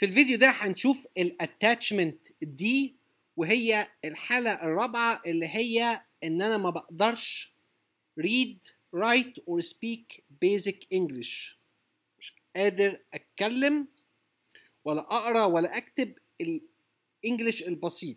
في الفيديو ده هنشوف الاتاتشمنت دي وهي الحالة الرابعة اللي هي ان انا ما بقدرش read write or speak basic English مش قادر اتكلم ولا اقرا ولا اكتب الانجليش البسيط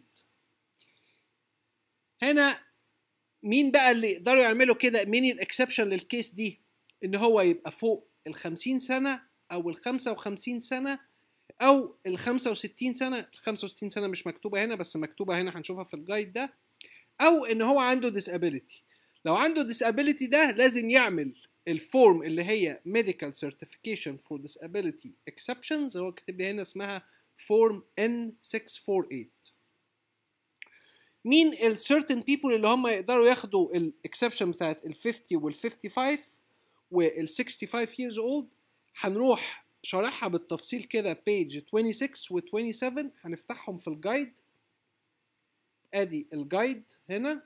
هنا مين بقى اللي يقدروا يعملوا كده مين الاكسبشن للكيس دي ان هو يبقى فوق ال 50 سنه او ال 55 سنه او ال 65 سنه ال 65 سنه مش مكتوبه هنا بس مكتوبه هنا هنشوفها في الجايد ده او ان هو عنده disability لو عنده disability ده لازم يعمل الفورم اللي هي medical certification for disability exceptions هو كاتب لي هنا اسمها فورم N648 مين ال certain people اللي هم يقدروا ياخدوا الاكسبشن بتاعت ال 50 وال 55 وال 65 years old هنروح شارحها بالتفصيل كده page 26 و 27 هنفتحهم في الجايد ادي الجايد هنا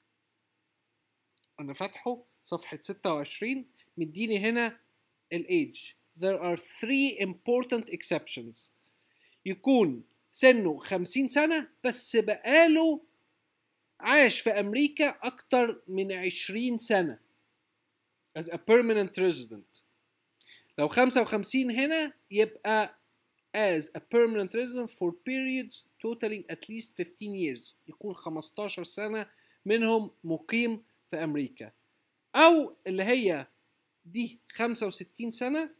انا فاتحه صفحة 26 مديني هنا الايدج there are three important exceptions يكون سنه 50 سنة بس بقاله عاش في أمريكا أكتر من 20 سنة as a permanent resident لو 55 هنا يبقى as a permanent resident for periods totaling at least 15 years يكون 15 سنة منهم مقيم في أمريكا أو اللي هي دي 65 سنة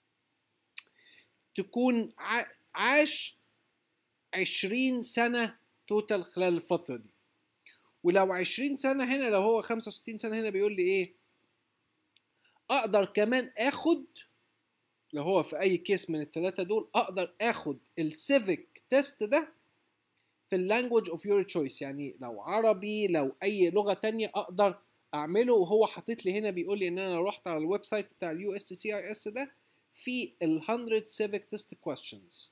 تكون عاش 20 سنة توتال خلال الفترة دي ولو 20 سنة هنا لو هو 65 سنة هنا بيقول لي ايه اقدر كمان اخد لو هو في اي كيس من الثلاثة دول اقدر اخد السيفيك تيست ده في اللانجوج اوف يور تشويس يعني لو عربي لو اي لغة تانية اقدر اعمله وهو حاطط لي هنا بيقول لي ان انا رحت على الويب سايت بتاع اليو اس سي اي اس ده في ال 100 civic test questions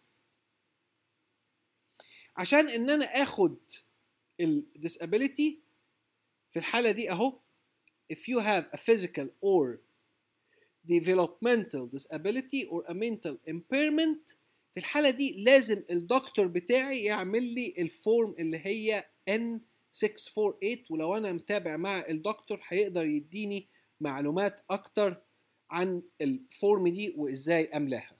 عشان ان انا اخد ال disability في الحالة دي اهو if you have a physical or developmental disability or a mental impairment في الحالة دي لازم الدكتور بتاعي يعمل لي الفورم اللي هي N648 ولو انا متابع مع الدكتور هيقدر يديني معلومات اكتر عن الفورم دي وازاي املاها